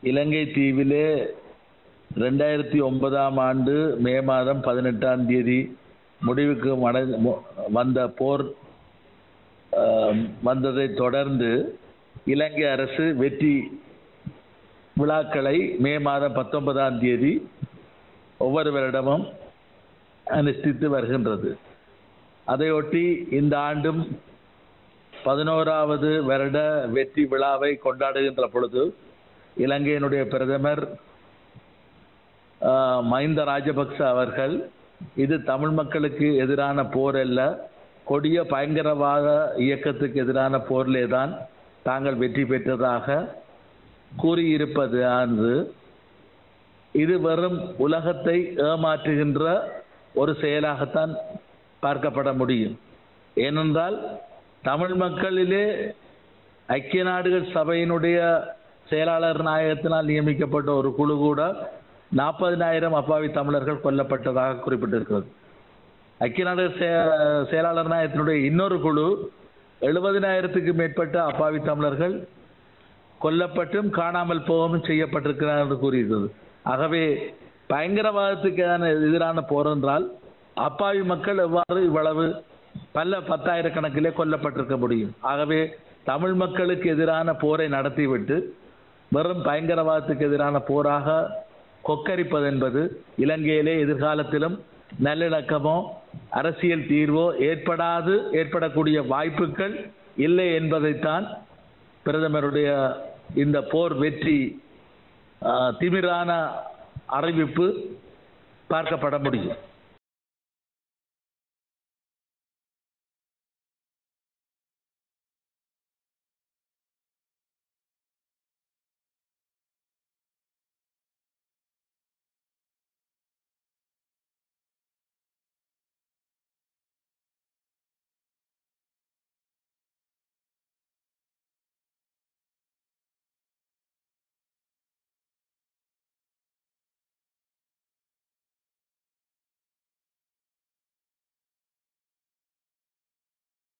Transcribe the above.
இலங்கை தீவிலே ரெண்டாயிரத்தி ஒன்பதாம் ஆண்டு மே மாதம் பதினெட்டாம் தேதி முடிவுக்கு மட- மு- வந்த போர் ஆம், வந்ததை தொடர்ந்து இலங்கை அரசு வெற்றி விழாக்களை மே மாதம் பத்தொன்பதாம் தேதி ஒவ்வொரு வருடமும் அனுஷ்டித்து வருகின்றது அதையொட்டி இந்த ஆண்டும் பதினோராவது வருட வெற்றி விழாவை கொண்டாடுகின்ற பொழுது இலங்கையினுடைய பிரதமர் ஆஹ், மஹிந்த ராஜபக்ச அவர்கள் இது தமிழ் மக்களுக்கு எதிரான போர் அல்ல கொடிய பயங்கரவாத இயக்கத்துக்கு எதிரான போரிலே தான் தாங்கள் வெற்றி பெற்றதாக கூறியிருப்பது ஆனது இது வெறும் உலகத்தை ஏமாற்றுகின்ற ஒரு செயலாகத்தான் பார்க்கப்பட முடியும் ஏனென்றால் தமிழ் மக்களிலே ஐக்கிய நாடுகள் சபையினுடைய செயலாளர் நாயகத்தினால் நியமிக்கப்பட்ட ஒரு குழு கூட நாற்பதினாயிரம் அப்பாவி தமிழர்கள் கொல்லப்பட்டதாக குறிப்பிட்டிருக்கிறது ஐக்கிய நாடுகள் செய- செயலாளர் நாயகத்தினுடைய இன்னொரு குழு எழுபதினாயிரத்துக்கு மேற்பட்ட அப்பாவி தமிழர்கள் கொல்லப்பட்டும் காணாமல் போகவும் செய்யப்பட்டிருக்கிறார் என்று கூறியிருக்கிறது ஆகவே பயங்கரவாதத்துக்கு எதிரான எதிரான போர் என்றால் அப்பாவி மக்கள் எவ்வாறு இவ்வளவு பல பத்தாயிரக்கணக்கிலே கொல்லப்பட்டிருக்க முடியும் ஆகவே தமிழ் மக்களுக்கு எதிரான போரை நடத்திவிட்டு வெறும் பயங்கரவாதத்துக்கு எதிரான போராக கொக்கரிப்பது என்பது இலங்கையிலே எதிர்காலத்திலும் நல்லிணக்கமோ அரசியல் தீர்வோ ஏற்படாது ஏற்படக்கூடிய வாய்ப்புகள் இல்லை என்பதைத்தான் பிரதமருடைய இந்த போர் வெற்றி ஆ, திமிரான அறிவிப்பு பார்க்கப்பட முடியும்